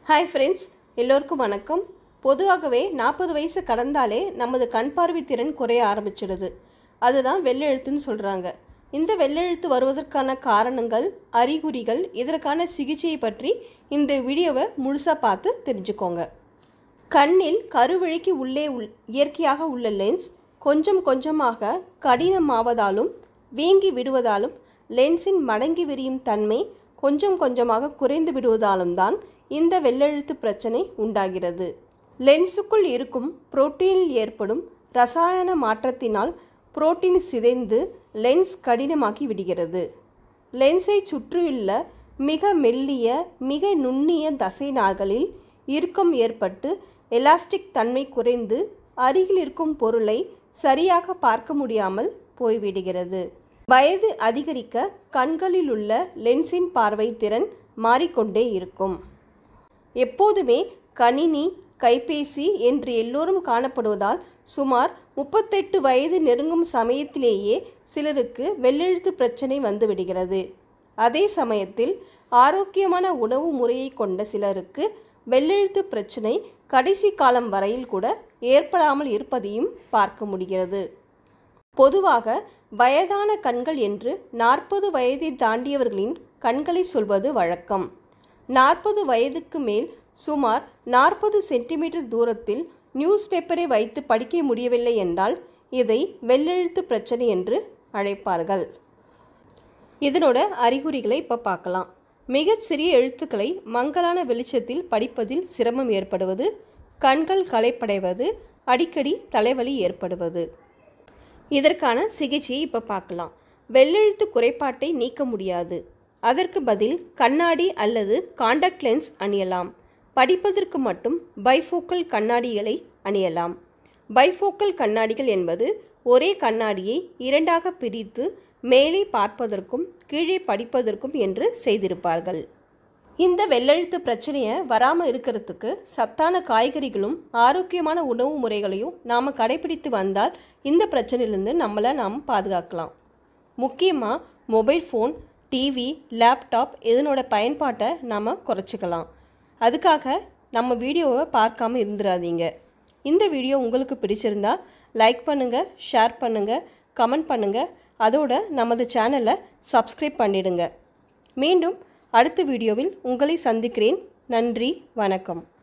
hi friends எல்லோருக்கும் வணக்கம் பொதுவாகவே நாற்பது வயசு கடந்தாலே நமது கண் பார்வை திறன் குறைய ஆரம்பிச்சிடுது அதுதான் வெள்ளெழுத்துன்னு சொல்கிறாங்க இந்த வெள்ளெழுத்து வருவதற்கான காரணங்கள் அறிகுறிகள் இதற்கான சிகிச்சையை பற்றி இந்த வீடியோவை முழுசாக பார்த்து தெரிஞ்சுக்கோங்க கண்ணில் கருவழிக்கு உள்ளே உள் இயற்கையாக உள்ள லென்ஸ் கொஞ்சம் கொஞ்சமாக கடினமாவதாலும் வீங்கி விடுவதாலும் லென்ஸின் மடங்கி விரியும் தன்மை கொஞ்சம் கொஞ்சமாக குறைந்து விடுவதாலும் தான் இந்த வெள்ளெழுத்து பிரச்சனை உண்டாகிறது லென்ஸுக்குள் இருக்கும் புரோட்டீனில் ஏற்படும் ரசாயன மாற்றத்தினால் புரோட்டீன் சிதைந்து லென்ஸ் கடினமாக்கி விடுகிறது லென்ஸை சுற்றியுள்ள மிக மெல்லிய மிக நுண்ணிய தசை நார்களில் இறுக்கம் ஏற்பட்டு எலாஸ்டிக் தன்மை குறைந்து அருகில் இருக்கும் பொருளை சரியாக பார்க்க முடியாமல் போய்விடுகிறது வயது அதிகரிக்க கண்களில் உள்ள லென்ஸின் பார்வை திறன் மாறிக்கொண்டே இருக்கும் எப்போதுமே கணினி கைபேசி என்று எல்லோரும் காணப்படுவதால் சுமார் முப்பத்தெட்டு வயது நெருங்கும் சமயத்திலேயே சிலருக்கு வெள்ளெழுத்து பிரச்சனை வந்துவிடுகிறது அதே சமயத்தில் ஆரோக்கியமான உணவு முறையை கொண்ட சிலருக்கு வெள்ளெழுத்து பிரச்சனை கடைசி காலம் வரையில் கூட ஏற்படாமல் இருப்பதையும் பார்க்க முடிகிறது பொதுவாக வயதான கண்கள் என்று நாற்பது வயதை தாண்டியவர்களின் கண்களை சொல்வது வழக்கம் நாற்பது வயதுக்கு மேல் சுமார் நாற்பது சென்டிமீட்டர் தூரத்தில் நியூஸ் பேப்பரை வைத்து படிக்க முடியவில்லை என்றால் இதை வெள்ளெழுத்து பிரச்சனை என்று அழைப்பார்கள் இதனோட அறிகுறிகளை இப்போ பார்க்கலாம் மிகச் சிறிய எழுத்துக்களை மங்கலான வெளிச்சத்தில் படிப்பதில் சிரமம் ஏற்படுவது கண்கள் களைப்படைவது அடிக்கடி தலைவலி ஏற்படுவது இதற்கான சிகிச்சையை இப்போ பார்க்கலாம் வெள்ளெழுத்து குறைபாட்டை நீக்க முடியாது அதற்கு பதில் கண்ணாடி அல்லது காண்டாக்ட் லென்ஸ் அணியலாம் படிப்பதற்கு மட்டும் பைஃபோக்கல் கண்ணாடிகளை அணியலாம் பைஃபோக்கல் கண்ணாடிகள் என்பது ஒரே கண்ணாடியை இரண்டாக பிரித்து மேலே பார்ப்பதற்கும் கீழே படிப்பதற்கும் என்று செய்திருப்பார்கள் இந்த வெள்ளெழுத்து பிரச்சனையை வராமல் இருக்கிறதுக்கு சத்தான காய்கறிகளும் ஆரோக்கியமான உணவு முறைகளையும் நாம் கடைபிடித்து வந்தால் இந்த பிரச்சனையிலேருந்து நம்மளை நாம் பாதுகாக்கலாம் முக்கியமாக மொபைல் ஃபோன் டிவி லேப்டாப் இதனோட பயன்பாட்டை நாம் குறைச்சிக்கலாம் அதுக்காக நம்ம வீடியோவை பார்க்காம இருந்துடாதீங்க இந்த வீடியோ உங்களுக்கு பிடிச்சிருந்தா லைக் பண்ணுங்கள் ஷேர் பண்ணுங்கள் கமெண்ட் பண்ணுங்கள் அதோட நமது சேனலை சப்ஸ்கிரைப் பண்ணிடுங்க மீண்டும் அடுத்த வீடியோவில் உங்களை சந்திக்கிறேன் நன்றி வணக்கம்